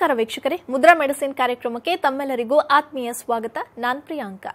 ನಮಸ್ಕಾರ ವೀಕ್ಷಕರೇ ಮುದ್ರಾ ಮೆಡಿಸಿನ್ ಕಾರ್ಯಕ್ರಮಕ್ಕೆ ತಮ್ಮೆಲ್ಲರಿಗೂ ಆತ್ಮೀಯ ಸ್ವಾಗತ ನಾನ್ ಪ್ರಿಯಾಂಕಾ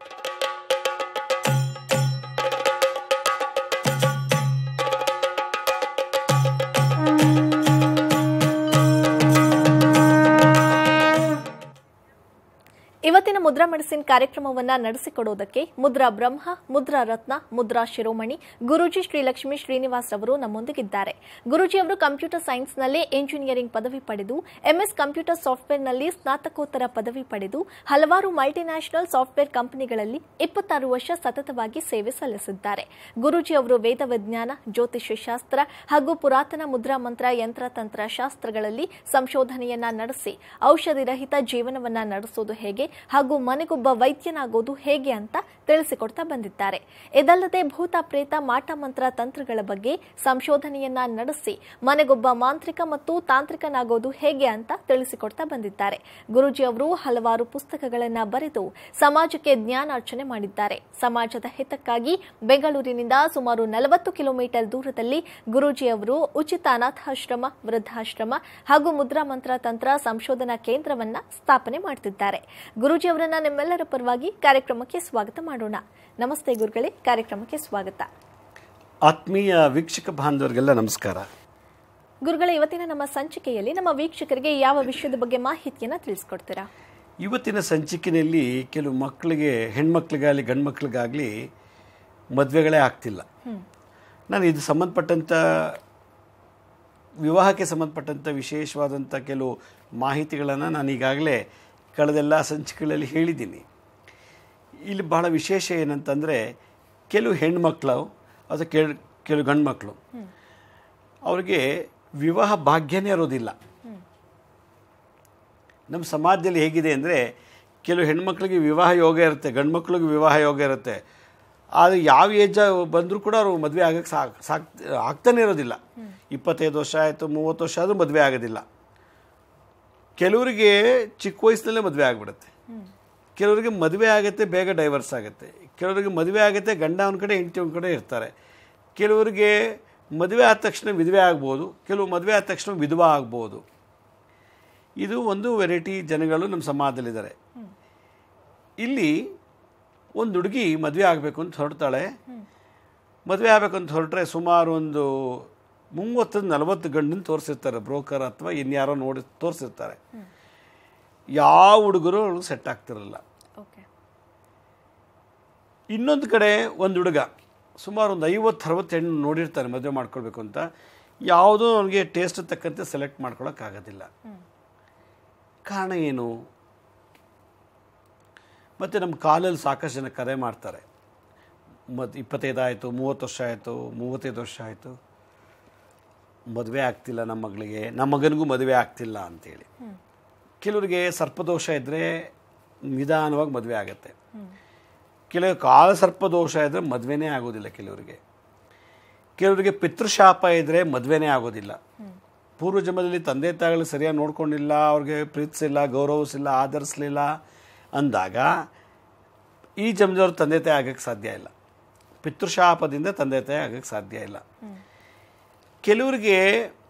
ಇವತ್ತಿನ ಮುದ್ರಾ ಮೆಡಿಸಿನ್ ಕಾರ್ಯಕ್ರಮವನ್ನ ನಡೆಸಿಕೊಡುವುದಕ್ಕೆ ಮುದ್ರಾ ಬ್ರಹ್ಮ ಮುದ್ರಾ ರತ್ನ ಮುದ್ರಾ ಶಿರೋಮಣಿ ಗುರೂಜಿ ಶ್ರೀ ಲಕ್ಷ್ಮೀ ಶ್ರೀನಿವಾಸ್ ಅವರು ನಮ್ಮೊಂದಿಗಿದ್ದಾರೆ ಗುರೂಜಿ ಅವರು ಕಂಪ್ಯೂಟರ್ ಸೈನ್ಸ್ನಲ್ಲಿ ಎಂಜಿನಿಯರಿಂಗ್ ಪದವಿ ಪಡೆದು ಎಂಎಸ್ ಕಂಪ್ಯೂಟರ್ ಸಾಫ್ಟ್ವೇರ್ನಲ್ಲಿ ಸ್ನಾತಕೋತ್ತರ ಪದವಿ ಪಡೆದು ಹಲವಾರು ಮಲ್ಟಿನ್ಯಾಷನಲ್ ಸಾಫ್ಟ್ವೇರ್ ಕಂಪನಿಗಳಲ್ಲಿ ಇಪ್ಪತ್ತಾರು ವರ್ಷ ಸತತವಾಗಿ ಸೇವೆ ಸಲ್ಲಿಸಿದ್ದಾರೆ ಗುರೂಜಿ ಅವರು ವೇದ ವಿಜ್ಞಾನ ಜ್ಯೋತಿಷ್ಯ ಶಾಸ್ತ್ರ ಹಾಗೂ ಪುರಾತನ ಮುದ್ರಾ ಮಂತ್ರ ಯಂತ್ರತಂತ್ರ ಶಾಸ್ತ್ರಗಳಲ್ಲಿ ಸಂಶೋಧನೆಯನ್ನ ನಡೆಸಿ ಔಷಧಿ ರಹಿತ ಜೀವನವನ್ನ ನಡೆಸೋದು ಹೇಗೆ ಹಾಗೂ ಮನೆಗೊಬ್ಬ ವೈದ್ಯನಾಗೋದು ಹೇಗೆ ಅಂತ ತಿಳಿಸಿಕೊಡ್ತಾ ಬಂದಿದ್ದಾರೆ ಇದಲ್ಲದೆ ಭೂತ ಪ್ರೇತ ಮಾಟ ಮಂತ್ರ ತಂತ್ರಗಳ ಬಗ್ಗೆ ಸಂಶೋಧನೆಯನ್ನ ನಡೆಸಿ ಮನೆಗೊಬ್ಬ ಮಾಂತ್ರಿಕ ಮತ್ತು ತಾಂತ್ರಿಕನಾಗೋದು ಹೇಗೆ ಅಂತ ತಿಳಿಸಿಕೊಡ್ತಾ ಬಂದಿದ್ದಾರೆ ಗುರೂಜಿ ಅವರು ಹಲವಾರು ಪುಸ್ತಕಗಳನ್ನ ಬರೆದು ಸಮಾಜಕ್ಕೆ ಜ್ಞಾನಾರ್ಚನೆ ಮಾಡಿದ್ದಾರೆ ಸಮಾಜದ ಹಿತಕ್ಕಾಗಿ ಬೆಂಗಳೂರಿನಿಂದ ಸುಮಾರು ನಲವತ್ತು ಕಿಲೋಮೀಟರ್ ದೂರದಲ್ಲಿ ಗುರೂಜಿ ಅವರು ಉಚಿತ ಅನಾಥಾಶ್ರಮ ವೃದ್ಧಾಶ್ರಮ ಹಾಗೂ ಮುದ್ರಾ ಮಂತ್ರ ತಂತ್ರ ಸಂಶೋಧನಾ ಕೇಂದ್ರವನ್ನ ಸ್ಥಾಪನೆ ಮಾಡುತ್ತಿದ್ದಾರೆ ಗುರೂಜಿ ಅವರನ್ನ ನಿಮ್ಮೆಲ್ಲರ ಪರವಾಗಿ ಕಾರ್ಯಕ್ರಮಕ್ಕೆ ಸ್ವಾಗತ ಮಾಡೋಣ ನಮಸ್ತೆ ಗುರುಗಳೇ ಕಾರ್ಯಕ್ರಮಕ್ಕೆ ಸ್ವಾಗತ ಆತ್ಮೀಯ ವೀಕ್ಷಕ ಬಾಂಧವರಿಗೆಲ್ಲ ನಮಸ್ಕಾರ ಗುರುಗಳೇ ಇವತ್ತಿನ ನಮ್ಮ ಸಂಚಿಕೆಯಲ್ಲಿ ನಮ್ಮ ವೀಕ್ಷಕರಿಗೆ ಯಾವ ವಿಷಯದ ಬಗ್ಗೆ ಮಾಹಿತಿಯನ್ನ ತಿಳಿಸ್ಕೊಡ್ತೀರಾ ಇವತ್ತಿನ ಸಂಚಿಕೆಯಲ್ಲಿ ಕೆಲವು ಮಕ್ಕಳಿಗೆ ಹೆಣ್ಮಕ್ಳಿಗಾಗಲಿ ಗಂಡು ಮಕ್ಕಳಿಗಾಗಲಿ ಮದುವೆಗಳೇ ಆಗ್ತಿಲ್ಲ ನಾನು ಇದು ಸಂಬಂಧಪಟ್ಟಂಥ ವಿವಾಹಕ್ಕೆ ಸಂಬಂಧಪಟ್ಟಂಥ ವಿಶೇಷವಾದಂಥ ಕೆಲವು ಮಾಹಿತಿಗಳನ್ನು ನಾನು ಈಗಾಗಲೇ ಕಳೆದೆಲ್ಲ ಸಂಚಿಕೆಗಳಲ್ಲಿ ಹೇಳಿದ್ದೀನಿ ಇಲ್ಲಿ ಬಹಳ ವಿಶೇಷ ಏನಂತಂದರೆ ಕೆಲವು ಹೆಣ್ಮಕ್ಳು ಅಥವಾ ಕೆಲ ಕೆಲವು ಗಂಡು ಮಕ್ಕಳು ಅವ್ರಿಗೆ ವಿವಾಹ ಭಾಗ್ಯನೇ ಇರೋದಿಲ್ಲ ನಮ್ಮ ಸಮಾಜದಲ್ಲಿ ಹೇಗಿದೆ ಅಂದರೆ ಕೆಲವು ಹೆಣ್ಮಕ್ಳಿಗೆ ವಿವಾಹ ಯೋಗ ಇರುತ್ತೆ ಗಂಡು ಮಕ್ಳಿಗೆ ವಿವಾಹ ಯೋಗ ಇರುತ್ತೆ ಆದರೆ ಯಾವ ಏಜ್ ಬಂದರೂ ಕೂಡ ಅವರು ಮದುವೆ ಆಗಕ್ಕೆ ಸಾಕ್ ಸಾಕ್ ಆಗ್ತಾನೆ ಇರೋದಿಲ್ಲ ಇಪ್ಪತ್ತೈದು ವರ್ಷ ಆಯಿತು ಮೂವತ್ತು ವರ್ಷ ಆದರೂ ಮದುವೆ ಆಗೋದಿಲ್ಲ ಕೆಲವರಿಗೆ ಚಿಕ್ಕ ವಯಸ್ಸಿನಲ್ಲೇ ಮದುವೆ ಆಗಿಬಿಡುತ್ತೆ ಕೆಲವರಿಗೆ ಮದುವೆ ಆಗುತ್ತೆ ಬೇಗ ಡೈವರ್ಸ್ ಆಗುತ್ತೆ ಕೆಲವರಿಗೆ ಮದುವೆ ಆಗುತ್ತೆ ಗಂಡ ಒಂದು ಕಡೆ ಹೆಂಡತಿ ಒಂದು ಕಡೆ ಇರ್ತಾರೆ ಕೆಲವರಿಗೆ ಮದುವೆ ಆದ ತಕ್ಷಣ ವಿಧವೆ ಆಗ್ಬೋದು ಕೆಲವು ಮದುವೆ ಆದ ತಕ್ಷಣ ವಿಧವಾ ಆಗ್ಬೋದು ಇದು ಒಂದು ವೆರೈಟಿ ಜನಗಳು ನಮ್ಮ ಸಮಾಜದಲ್ಲಿದ್ದಾರೆ ಇಲ್ಲಿ ಒಂದು ಹುಡುಗಿ ಮದುವೆ ಆಗಬೇಕು ಅಂತ ಹೊರಡ್ತಾಳೆ ಮದುವೆ ಆಗಬೇಕು ಅಂತ ಹೊರಟ್ರೆ ಸುಮಾರು ಒಂದು ಮೂವತ್ತರಿಂದ ನಲವತ್ತು ಗಂಡನ ತೋರಿಸಿರ್ತಾರೆ ಬ್ರೋಕರ್ ಅಥವಾ ಇನ್ಯಾರೋ ನೋಡಿ ತೋರಿಸಿರ್ತಾರೆ ಯಾವ ಹುಡುಗರು ಅವಳು ಸೆಟ್ ಆಗ್ತಿರಲ್ಲ ಓಕೆ ಇನ್ನೊಂದು ಕಡೆ ಒಂದು ಹುಡುಗ ಸುಮಾರು ಒಂದು ಐವತ್ತು ಅರವತ್ತು ಹೆಣ್ಣು ನೋಡಿರ್ತಾನೆ ಮದುವೆ ಮಾಡ್ಕೊಳ್ಬೇಕು ಅಂತ ಯಾವುದೂ ಅವನಿಗೆ ಟೇಸ್ಟ್ ತಕ್ಕಂತೆ ಸೆಲೆಕ್ಟ್ ಮಾಡ್ಕೊಳಕ್ಕಾಗೋದಿಲ್ಲ ಕಾರಣ ಏನು ಮತ್ತು ನಮ್ಮ ಕಾಲಲ್ಲಿ ಸಾಕಷ್ಟು ಜನ ಕರೆ ಮಾಡ್ತಾರೆ ಮತ್ತು ಇಪ್ಪತ್ತೈದು ಆಯಿತು ಮೂವತ್ತು ವರ್ಷ ಆಯಿತು ಮೂವತ್ತೈದು ವರ್ಷ ಆಯಿತು ಮದುವೆ ಆಗ್ತಿಲ್ಲ ನಮ್ಮ ಮಗಳಿಗೆ ನಮ್ಮ ಮಗನಿಗೂ ಮದುವೆ ಆಗ್ತಿಲ್ಲ ಅಂತೇಳಿ ಕೆಲವರಿಗೆ ಸರ್ಪದೋಷ ಇದ್ದರೆ ನಿಧಾನವಾಗಿ ಮದುವೆ ಆಗುತ್ತೆ ಕೆಲವು ಕಾಲ ಸರ್ಪದೋಷ ಇದ್ದರೆ ಮದುವೆನೇ ಆಗೋದಿಲ್ಲ ಕೆಲವರಿಗೆ ಕೆಲವರಿಗೆ ಪಿತೃಶಾಪ ಇದ್ದರೆ ಮದುವೆನೇ ಆಗೋದಿಲ್ಲ ಪೂರ್ವ ಜನ್ಮದಲ್ಲಿ ತಂದೆ ತಾಯಿಗಳು ಸರಿಯಾಗಿ ನೋಡ್ಕೊಂಡಿಲ್ಲ ಅವ್ರಿಗೆ ಪ್ರೀತಿಸಿಲ್ಲ ಗೌರವಿಸಿಲ್ಲ ಆಧರಿಸಲಿಲ್ಲ ಅಂದಾಗ ಈ ಜನ್ಮದವ್ರು ತಂದೆ ತಾಯಿ ಆಗಕ್ಕೆ ಸಾಧ್ಯ ಇಲ್ಲ ಪಿತೃಶಾಪದಿಂದ ತಂದೆ ತಾಯಿ ಆಗಕ್ಕೆ ಸಾಧ್ಯ ಇಲ್ಲ ಕೆಲವರಿಗೆ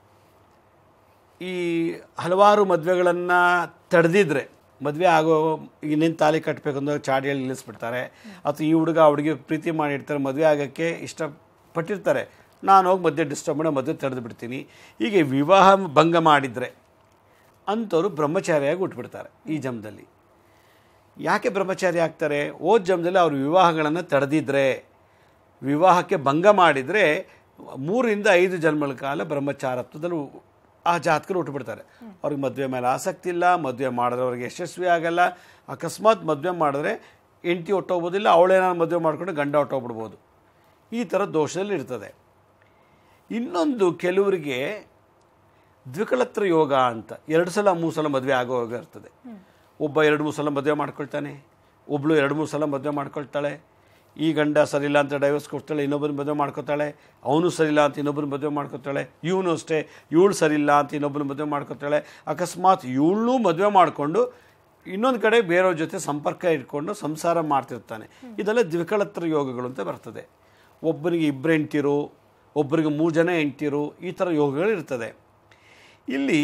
ಈ ಹಲವಾರು ಮದುವೆಗಳನ್ನು ತಡೆದಿದ್ರೆ ಮದುವೆ ಆಗೋ ಇನ್ನೇನು ತಾಲಿ ಕಟ್ಟಬೇಕು ಅಂದ್ರೆ ಚಾಡಿಯಲ್ಲಿ ನಿಲ್ಲಿಸ್ಬಿಡ್ತಾರೆ ಅಥವಾ ಈ ಹುಡುಗ ಆ ಹುಡುಗಿ ಪ್ರೀತಿ ಮಾಡಿರ್ತಾರೆ ಮದುವೆ ಆಗೋಕ್ಕೆ ಇಷ್ಟಪಟ್ಟಿರ್ತಾರೆ ನಾನು ಹೋಗಿ ಮಧ್ಯೆ ಡಿಸ್ಟರ್ಬ್ ಮಾಡಿ ಮದುವೆ ತಡೆದು ಬಿಡ್ತೀನಿ ಹೀಗೆ ವಿವಾಹ ಭಂಗ ಮಾಡಿದರೆ ಅಂಥವ್ರು ಬ್ರಹ್ಮಚಾರಿಯಾಗಿ ಉಟ್ಬಿಡ್ತಾರೆ ಈ ಜನ್ಮದಲ್ಲಿ ಯಾಕೆ ಬ್ರಹ್ಮಚಾರಿ ಆಗ್ತಾರೆ ಓದ್ ಜನ್ಮದಲ್ಲಿ ಅವ್ರ ವಿವಾಹಗಳನ್ನು ತಡೆದಿದ್ರೆ ವಿವಾಹಕ್ಕೆ ಭಂಗ ಮಾಡಿದರೆ ಮೂರಿಂದ ಐದು ಜನ್ಮಗಳ ಕಾಲ ಬ್ರಹ್ಮಚಾರತ್ವದಲ್ಲಿ ಆ ಜಾತಕರು ಹುಟ್ಟುಬಿಡ್ತಾರೆ ಅವ್ರಿಗೆ ಮದುವೆ ಮೇಲೆ ಆಸಕ್ತಿ ಇಲ್ಲ ಮದುವೆ ಮಾಡಿದ್ರೆ ಅವ್ರಿಗೆ ಯಶಸ್ವಿ ಆಗಲ್ಲ ಅಕಸ್ಮಾತ್ ಮದುವೆ ಮಾಡಿದ್ರೆ ಹೆಂಡತಿ ಹೊಟ್ಟೋಗ್ಬೋದಿಲ್ಲ ಅವಳೇನಾದ್ರು ಮದುವೆ ಮಾಡ್ಕೊಂಡು ಗಂಡ ಹೊಟ್ಟೋಗ್ಬಿಡ್ಬೋದು ಈ ಥರ ದೋಷದಲ್ಲಿ ಇರ್ತದೆ ಇನ್ನೊಂದು ಕೆಲವರಿಗೆ ದ್ವಿಕಳತ್ರ ಯೋಗ ಅಂತ ಎರಡು ಸಲ ಮೂರು ಸಲ ಮದುವೆ ಆಗೋ ಯೋಗ ಇರ್ತದೆ ಒಬ್ಬ ಎರಡು ಮೂರು ಸಲ ಮದುವೆ ಮಾಡ್ಕೊಳ್ತಾನೆ ಒಬ್ಬಳು ಎರಡು ಮೂರು ಸಲ ಮದುವೆ ಮಾಡ್ಕೊಳ್ತಾಳೆ ಈ ಗಂಡ ಸರಿಯಿಲ್ಲ ಅಂತ ಡೈವರ್ಸ್ ಕೊಡ್ತಾಳೆ ಇನ್ನೊಬ್ಬನ ಮದುವೆ ಮಾಡ್ಕೊತಾಳೆ ಅವನು ಸರಿಯಿಲ್ಲ ಅಂತ ಇನ್ನೊಬ್ಬನ ಮದುವೆ ಮಾಡ್ಕೊತಾಳೆ ಇವನು ಅಷ್ಟೇ ಇವಳು ಸರಿಯಿಲ್ಲ ಅಂತ ಇನ್ನೊಬ್ಬನ ಮದುವೆ ಮಾಡ್ಕೊತಾಳೆ ಅಕಸ್ಮಾತ್ ಇವಳನ್ನೂ ಮದುವೆ ಮಾಡಿಕೊಂಡು ಇನ್ನೊಂದು ಕಡೆ ಬೇರೆಯವ್ರ ಜೊತೆ ಸಂಪರ್ಕ ಇಟ್ಕೊಂಡು ಸಂಸಾರ ಮಾಡ್ತಿರ್ತಾನೆ ಇದೆಲ್ಲ ದ್ವಿಕಳತ್ರ ಯೋಗಗಳು ಅಂತ ಬರ್ತದೆ ಒಬ್ಬನಿಗೆ ಇಬ್ಬರು ಹೆಂಡ್ತಿರು ಒಬ್ಬರಿಗೆ ಮೂರು ಜನ ಹೆಂಡ್ತಿರು ಈ ಥರ ಯೋಗಗಳು ಇರ್ತದೆ ಇಲ್ಲಿ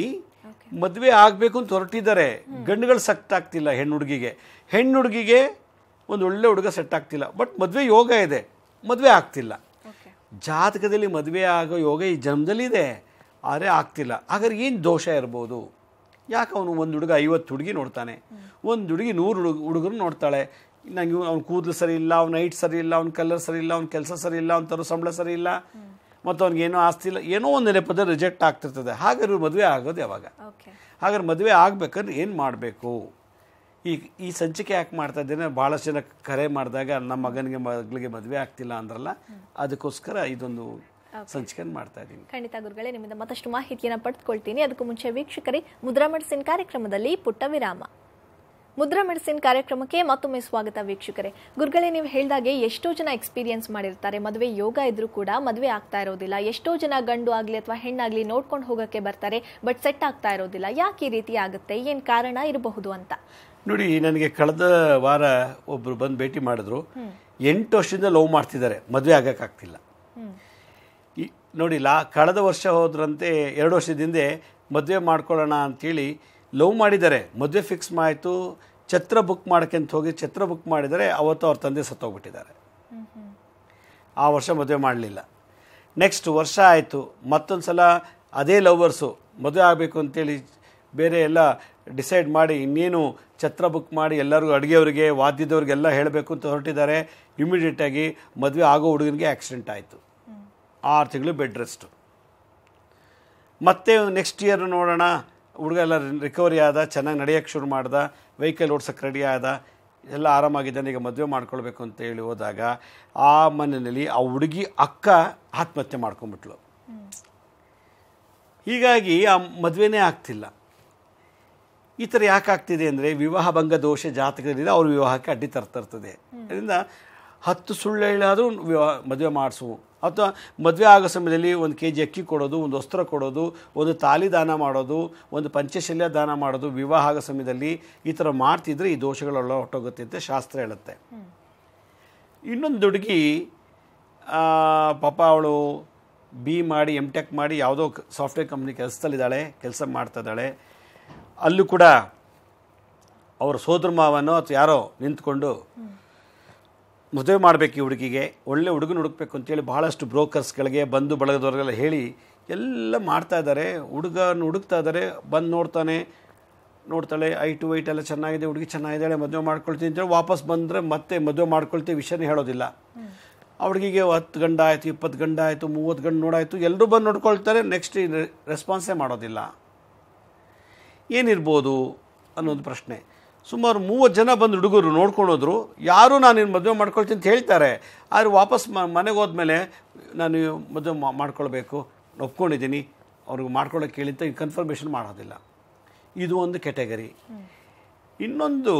ಮದುವೆ ಆಗಬೇಕು ಅಂತ ಹೊರಟಿದ್ದಾರೆ ಗಂಡುಗಳು ಸೆಟ್ ಆಗ್ತಿಲ್ಲ ಹೆಣ್ಣು ಹುಡುಗಿಗೆ ಹೆಣ್ಣು ಹುಡುಗಿಗೆ ಒಂದು ಒಳ್ಳೆ ಹುಡುಗ ಸೆಟ್ ಆಗ್ತಿಲ್ಲ ಬಟ್ ಮದುವೆ ಯೋಗ ಇದೆ ಮದುವೆ ಆಗ್ತಿಲ್ಲ ಓಕೆ ಜಾತಕದಲ್ಲಿ ಮದುವೆ ಆಗೋ ಯೋಗ ಈ ಜನ್ಮದಲ್ಲಿ ಇದೆ ಆದರೆ ಆಗ್ತಿಲ್ಲ ಹಾಗಾದ್ರೆ ಏನು ದೋಷ ಇರ್ಬೋದು ಯಾಕೆ ಅವನು ಒಂದು ಹುಡುಗ ಐವತ್ತು ಹುಡುಗಿ ನೋಡ್ತಾನೆ ಒಂದು ಹುಡುಗಿ ನೂರು ಹುಡುಗ ಹುಡುಗರು ನೋಡ್ತಾಳೆ ನಂಗೆ ಅವ್ನ ಕೂದಲು ಸರಿ ಇಲ್ಲ ಅವ್ನ ಹೈಟ್ ಸರಿ ಇಲ್ಲ ಅವ್ನ ಕಲರ್ ಸರಿ ಇಲ್ಲ ಅವ್ನ ಕೆಲಸ ಸರಿ ಇಲ್ಲ ಅವ್ನ ತರೋ ಸಂಬಳ ಸರಿ ಇಲ್ಲ ಮತ್ತು ಅವ್ನಿಗೇನೋ ಆಸ್ತಿ ಇಲ್ಲ ಏನೋ ಒಂದು ನೆಪದ ರಿಜೆಕ್ಟ್ ಆಗ್ತಿರ್ತದೆ ಹಾಗಾದ್ರೆ ಮದುವೆ ಆಗೋದು ಯಾವಾಗ ಓಕೆ ಹಾಗಾದ್ರೆ ಮದುವೆ ಆಗ್ಬೇಕಂದ್ರೆ ಏನು ಮಾಡಬೇಕು ಈ ಈ ಸಂಚಿಕೆ ಯಾಕೆ ಮಾಡ್ತಾ ಇದ್ದೇನೆ ಭಾಳಷ್ಟು ಜನ ಕರೆ ಮಾಡಿದಾಗ ನಮ್ಮ ಮಗನಿಗೆ ಮಗಳಿಗೆ ಮದುವೆ ಆಗ್ತಿಲ್ಲ ಅಂದ್ರಲ್ಲ ಅದಕ್ಕೋಸ್ಕರ ಇದೊಂದು ಸಂಚಿಕೆ ಮಾಡ್ತಾ ಇದ್ದೀನಿ ಖಂಡಿತ ಗುರುಗಳೇ ನಿಮ್ಮಿಂದ ಮತ್ತಷ್ಟು ಮಾಹಿತಿಯನ್ನು ಪಡೆದುಕೊಳ್ತೀನಿ ಅದಕ್ಕೂ ಮುಂಚೆ ವೀಕ್ಷಕರೇ ಮುದ್ರಾ ಮೆಡಿಸಿನ್ ಕಾರ್ಯಕ್ರಮದಲ್ಲಿ ಪುಟ್ಟ ವಿರಾಮ ಮುದ್ರಾ ಮೆಡಿಸಿನ್ ಕಾರ್ಯಕ್ರಮಕ್ಕೆ ಮತ್ತೊಮ್ಮೆ ಸ್ವಾಗತ ವೀಕ್ಷಕರೇ ಗುರುಗಳೇ ನೀವು ಹೇಳಿದಾಗೆ ಎಷ್ಟೋ ಜನ ಎಕ್ಸ್ಪೀರಿಯನ್ಸ್ ಮಾಡಿರ್ತಾರೆ ಮದುವೆ ಯೋಗ ಇದ್ರೂ ಕೂಡ ಮದುವೆ ಆಗ್ತಾ ಇರೋದಿಲ್ಲ ಎಷ್ಟೋ ಜನ ಗಂಡು ಆಗಲಿ ಅಥವಾ ಹೆಣ್ಣಾಗ್ಲಿ ನೋಡ್ಕೊಂಡು ಹೋಗೋಕ್ಕೆ ಬರ್ತಾರೆ ಬಟ್ ಸೆಟ್ ಆಗ್ತಾ ಇರೋದಿಲ್ಲ ಯಾಕೆ ಈ ರೀತಿ ಆಗುತ್ತೆ ಏನು ಕಾರಣ ಇರಬಹುದು ಅಂತ ನೋಡಿ ನನಗೆ ಕಳೆದ ವಾರ ಒಬ್ಬರು ಬಂದು ಭೇಟಿ ಮಾಡಿದ್ರು ಎಂಟು ವರ್ಷದಿಂದ ಲವ್ ಮಾಡ್ತಿದ್ದಾರೆ ಮದುವೆ ಆಗೋಕ್ಕಾಗ್ತಿಲ್ಲ ಈ ನೋಡಿ ಲಾ ಕಳೆದ ವರ್ಷ ಹೋದ್ರಂತೆ ಎರಡು ವರ್ಷದ ಹಿಂದೆ ಮದುವೆ ಮಾಡ್ಕೊಳ್ಳೋಣ ಅಂತೇಳಿ ಲವ್ ಮಾಡಿದ್ದಾರೆ ಮದುವೆ ಫಿಕ್ಸ್ ಆಯಿತು ಛತ್ರ ಬುಕ್ ಮಾಡ್ಕೊಂತ ಹೋಗಿ ಛತ್ರ ಬುಕ್ ಮಾಡಿದರೆ ಅವತ್ತು ಅವ್ರ ತಂದೆ ಸತ್ತೋಗ್ಬಿಟ್ಟಿದ್ದಾರೆ ಆ ವರ್ಷ ಮದುವೆ ಮಾಡಲಿಲ್ಲ ನೆಕ್ಸ್ಟ್ ವರ್ಷ ಆಯಿತು ಮತ್ತೊಂದು ಸಲ ಅದೇ ಲವರ್ಸು ಮದುವೆ ಆಗಬೇಕು ಅಂತೇಳಿ ಬೇರೆ ಎಲ್ಲ ಡಿಸೈಡ್ ಮಾಡಿ ಇನ್ನೇನು ಛತ್ರ ಬುಕ್ ಮಾಡಿ ಎಲ್ಲರಿಗೂ ಅಡುಗೆಯವ್ರಿಗೆ ವಾದ್ಯದವ್ರಿಗೆಲ್ಲ ಹೇಳಬೇಕು ಅಂತ ಹೊರಟಿದ್ದಾರೆ ಇಮಿಡಿಯೇಟಾಗಿ ಮದುವೆ ಆಗೋ ಹುಡುಗನಿಗೆ ಆಕ್ಸಿಡೆಂಟ್ ಆಯಿತು ಆರು ತಿಂಗಳು ಬೆಡ್ ರೆಸ್ಟು ಮತ್ತೆ ನೆಕ್ಸ್ಟ್ ಇಯರ್ ನೋಡೋಣ ಹುಡುಗ ಎಲ್ಲ ರಿಕವರಿ ಆದ ಚೆನ್ನಾಗಿ ನಡೆಯೋಕ್ಕೆ ಶುರು ಮಾಡ್ದ ವೆಹಿಕಲ್ ಓಡ್ಸೋಕ್ಕೆ ರೆಡಿ ಆದ ಎಲ್ಲ ಆರಾಮಾಗಿದ್ದಾನೆ ಈಗ ಮದುವೆ ಮಾಡ್ಕೊಳ್ಬೇಕು ಅಂತ ಹೇಳಿ ಹೋದಾಗ ಆ ಮನೆಯಲ್ಲಿ ಆ ಹುಡುಗಿ ಅಕ್ಕ ಆತ್ಮಹತ್ಯೆ ಮಾಡ್ಕೊಂಬಿಟ್ಲು ಹೀಗಾಗಿ ಆ ಮದುವೆನೇ ಆಗ್ತಿಲ್ಲ ಈ ಥರ ಯಾಕೆ ಆಗ್ತಿದೆ ಅಂದರೆ ವಿವಾಹ ಭಂಗ ದೋಷ ಜಾತಕದಿಂದ ಅವ್ರ ವಿವಾಹಕ್ಕೆ ಅಡ್ಡಿ ತರ್ತರ್ತದೆ ಅದರಿಂದ ಹತ್ತು ಸುಳ್ಳು ಹೇಳಾದರೂ ವಿವಾಹ ಮದುವೆ ಮಾಡಿಸು ಅಥವಾ ಮದುವೆ ಆಗೋ ಸಮಯದಲ್ಲಿ ಒಂದು ಕೆ ಜಿ ಅಕ್ಕಿ ಕೊಡೋದು ಒಂದು ವಸ್ತ್ರ ಕೊಡೋದು ಒಂದು ತಾಲಿ ದಾನ ಮಾಡೋದು ಒಂದು ಪಂಚಶಲ್ಯ ದಾನ ಮಾಡೋದು ವಿವಾಹ ಆಗೋ ಸಮಯದಲ್ಲಿ ಈ ಥರ ಮಾಡ್ತಿದ್ರೆ ಈ ದೋಷಗಳೆಲ್ಲ ಹೊಟ್ಟೋಗುತ್ತೆ ಅಂತ ಶಾಸ್ತ್ರ ಹೇಳುತ್ತೆ ಇನ್ನೊಂದು ಹುಡುಗಿ ಆ, ಪಾಪ ಅವಳು ಬಿ ಮಾಡಿ ಎಮ್ ಟೆಕ್ ಮಾಡಿ ಯಾವುದೋ ಸಾಫ್ಟ್ವೇರ್ ಕಂಪ್ನಿ ಕೆಲಸದಲ್ಲಿದ್ದಾಳೆ ಕೆಲಸ ಮಾಡ್ತಾ ಇದ್ದಾಳೆ ಅಲ್ಲೂ ಕೂಡ ಅವರ ಸೋದರ ಮಾವನೋ ಅಥವಾ ಯಾರೋ ನಿಂತ್ಕೊಂಡು ಮದುವೆ ಮಾಡಬೇಕು ಈ ಹುಡುಗಿಗೆ ಒಳ್ಳೆ ಹುಡುಗನ ಹುಡುಕ್ಬೇಕು ಅಂತೇಳಿ ಭಾಳಷ್ಟು ಬ್ರೋಕರ್ಸ್ಗಳಿಗೆ ಬಂಧು ಬಳಗದವ್ರಿಗೆಲ್ಲ ಹೇಳಿ ಎಲ್ಲ ಮಾಡ್ತಾ ಇದ್ದಾರೆ ಹುಡುಗನ ಹುಡುಕ್ತಾ ಇದ್ದಾರೆ ಬಂದು ನೋಡ್ತಾನೆ ನೋಡ್ತಾಳೆ ಐ ಟು ವೈಟ್ ಎಲ್ಲ ಚೆನ್ನಾಗಿದೆ ಹುಡುಗಿ ಚೆನ್ನಾಗಿದ್ದಾಳೆ ಮದುವೆ ಮಾಡ್ಕೊಳ್ತೀನಿ ಅಂತೇಳಿ ವಾಪಸ್ ಬಂದರೆ ಮತ್ತೆ ಮದುವೆ ಮಾಡ್ಕೊಳ್ತೀವಿ ವಿಷಯನೇ ಹೇಳೋದಿಲ್ಲ ಆ ಹುಡುಗಿಗೆ ಹತ್ತು ಗಂಡ ಆಯಿತು ಇಪ್ಪತ್ತು ಗಂಡ ಆಯಿತು ಮೂವತ್ತು ಗಂಡು ನೋಡಾಯಿತು ಎಲ್ಲರೂ ಬಂದು ನೋಡ್ಕೊಳ್ತಾರೆ ನೆಕ್ಸ್ಟ್ ರೆಸ್ಪಾನ್ಸೇ ಮಾಡೋದಿಲ್ಲ ಏನಿರ್ಬೋದು ಅನ್ನೋದು ಪ್ರಶ್ನೆ ಸುಮಾರು ಮೂವತ್ತು ಜನ ಬಂದು ಹುಡುಗರು ನೋಡ್ಕೊಂಡೋದ್ರು ಯಾರೂ ನಾನು ನಿನ್ನ ಮದುವೆ ಮಾಡ್ಕೊಳ್ತೀನಿ ಅಂತ ಹೇಳ್ತಾರೆ ಆದರೆ ವಾಪಸ್ ಮ ಮನೆಗೆ ಹೋದ್ಮೇಲೆ ನಾನು ಮದುವೆ ಮಾ- ಮಾಡ್ಕೊಳ್ಬೇಕು ಒಪ್ಕೊಂಡಿದ್ದೀನಿ ಅವ್ರಿಗೆ ಮಾಡ್ಕೊಳ್ಳೋಕೆ ಕೇಳಿ ಅಂತ ಕನ್ಫರ್ಮೇಷನ್ ಮಾಡೋದಿಲ್ಲ ಇದು ಒಂದು ಕೆಟಗರಿ ಇನ್ನೊಂದು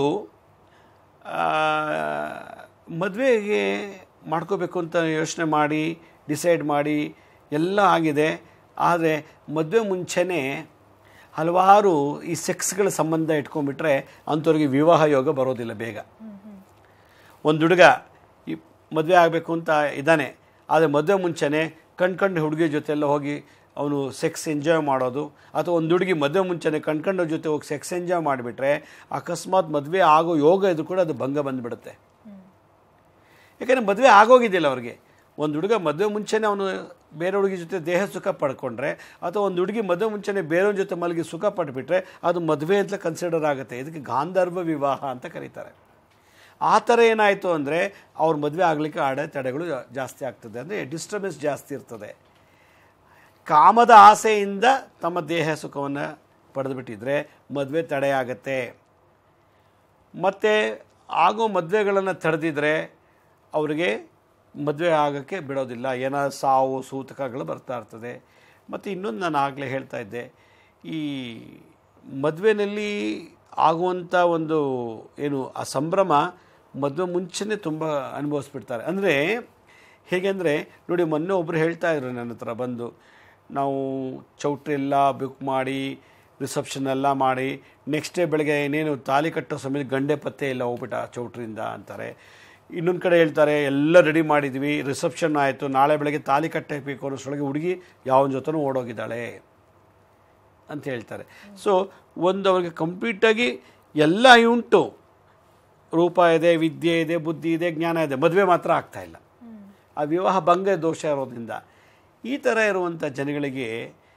ಮದುವೆಗೆ ಮಾಡ್ಕೋಬೇಕು ಅಂತ ಯೋಚನೆ ಮಾಡಿ ಡಿಸೈಡ್ ಮಾಡಿ ಎಲ್ಲ ಆಗಿದೆ ಆದರೆ ಮದುವೆ ಮುಂಚೆನೇ ಹಲವಾರು ಈ ಸೆಕ್ಸ್ಗಳ ಸಂಬಂಧ ಇಟ್ಕೊಂಡ್ಬಿಟ್ರೆ ಅಂಥವ್ರಿಗೆ ವಿವಾಹ ಯೋಗ ಬರೋದಿಲ್ಲ ಬೇಗ ಒಂದು ಹುಡುಗ ಈ ಮದುವೆ ಆಗಬೇಕು ಅಂತ ಇದ್ದಾನೆ ಆದರೆ ಮದುವೆ ಮುಂಚೆನೇ ಕಣ್ಕಂಡು ಹುಡುಗಿ ಜೊತೆ ಎಲ್ಲ ಹೋಗಿ ಅವನು ಸೆಕ್ಸ್ ಎಂಜಾಯ್ ಮಾಡೋದು ಅಥವಾ ಒಂದು ಹುಡುಗಿ ಮದುವೆ ಮುಂಚೆನೇ ಕಣ್ಕಂಡವ್ರ ಜೊತೆ ಹೋಗಿ ಸೆಕ್ಸ್ ಎಂಜಾಯ್ ಮಾಡಿಬಿಟ್ರೆ ಅಕಸ್ಮಾತ್ ಮದುವೆ ಆಗೋ ಯೋಗ ಇದು ಕೂಡ ಅದು ಭಂಗ ಬಂದುಬಿಡುತ್ತೆ ಯಾಕಂದರೆ ಮದುವೆ ಆಗೋಗಿದ್ದಿಲ್ಲ ಅವ್ರಿಗೆ ಒಂದು ಹುಡುಗ ಮದುವೆ ಮುಂಚೆನೇ ಅವನು ಬೇರೆ ಹುಡುಗಿ ಜೊತೆ ದೇಹ ಸುಖ ಪಡ್ಕೊಂಡ್ರೆ ಅಥವಾ ಒಂದು ಹುಡುಗಿ ಮದುವೆ ಮುಂಚೆನೇ ಬೇರೆಯವ್ರ ಜೊತೆ ಮಲಗಿ ಸುಖ ಪಟ್ಬಿಟ್ರೆ ಅದು ಮದುವೆ ಅಂತ ಕನ್ಸಿಡರ್ ಆಗುತ್ತೆ ಇದಕ್ಕೆ ಗಾಂಧರ್ವ ವಿವಾಹ ಅಂತ ಕರೀತಾರೆ ಆ ಥರ ಏನಾಯಿತು ಅಂದರೆ ಅವ್ರ ಮದುವೆ ಆಗಲಿಕ್ಕೆ ಅಡೆತಡೆಗಳು ಜಾಸ್ತಿ ಆಗ್ತದೆ ಅಂದರೆ ಡಿಸ್ಟರ್ಬೆನ್ಸ್ ಜಾಸ್ತಿ ಇರ್ತದೆ ಕಾಮದ ಆಸೆಯಿಂದ ತಮ್ಮ ದೇಹ ಸುಖವನ್ನು ಪಡೆದುಬಿಟ್ಟಿದ್ರೆ ಮದುವೆ ತಡೆಯಾಗತ್ತೆ ಮತ್ತು ಆಗೋ ಮದುವೆಗಳನ್ನು ತಡೆದಿದ್ರೆ ಅವರಿಗೆ ಮದುವೆ ಆಗೋಕ್ಕೆ ಬಿಡೋದಿಲ್ಲ ಏನೋ ಸಾವು ಸೂತಕಗಳು ಬರ್ತಾ ಇರ್ತದೆ ಮತ್ತು ಇನ್ನೊಂದು ನಾನು ಆಗಲೇ ಹೇಳ್ತಾ ಇದ್ದೆ ಈ ಮದುವೆನಲ್ಲಿ ಆಗುವಂಥ ಒಂದು ಏನು ಆ ಸಂಭ್ರಮ ಮದುವೆ ಮುಂಚೆನೇ ತುಂಬ ಅನುಭವಿಸ್ಬಿಡ್ತಾರೆ ಅಂದರೆ ಹೇಗೆ ಅಂದರೆ ನೋಡಿ ಮೊನ್ನೆ ಒಬ್ಬರು ಹೇಳ್ತಾ ಇದ್ರು ನನ್ನ ಹತ್ರ ಬಂದು ನಾವು ಚೌಟ್ರಿ ಎಲ್ಲ ಬುಕ್ ಮಾಡಿ ರಿಸೆಪ್ಷನ್ ಎಲ್ಲ ಮಾಡಿ ನೆಕ್ಸ್ಟ್ ಡೇ ಬೆಳಗ್ಗೆ ಏನೇನು ತಾಲಿ ಕಟ್ಟೋ ಸಮಯದಲ್ಲಿ ಗಂಡೆ ಪತ್ತೆ ಇಲ್ಲ ಹೋಗ್ಬಿಟ್ಟ ಚೌಟ್ರಿಂದ ಅಂತಾರೆ ಇನ್ನೊಂದು ಕಡೆ ಹೇಳ್ತಾರೆ ಎಲ್ಲ ರೆಡಿ ಮಾಡಿದ್ವಿ ರಿಸೆಪ್ಷನ್ ಆಯಿತು ನಾಳೆ ಬೆಳಗ್ಗೆ ತಾಲಿ ಕಟ್ಟಬೇಕು ಅನ್ನೋಷ್ಟೊಳಗೆ ಹುಡುಗಿ ಯಾವನ ಜೊತೆನೂ ಓಡೋಗಿದ್ದಾಳೆ ಅಂತ ಹೇಳ್ತಾರೆ ಸೊ ಒಂದು ಅವ್ರಿಗೆ ಕಂಪ್ಲೀಟಾಗಿ ಎಲ್ಲ ಉಂಟು ರೂಪ ಇದೆ ವಿದ್ಯೆ ಇದೆ ಬುದ್ಧಿ ಇದೆ ಜ್ಞಾನ ಇದೆ ಮದುವೆ ಮಾತ್ರ ಆಗ್ತಾ ಇಲ್ಲ ಆ ವಿವಾಹ ಭಂಗ ದೋಷ ಇರೋದ್ರಿಂದ ಈ ಥರ ಇರುವಂಥ ಜನಗಳಿಗೆ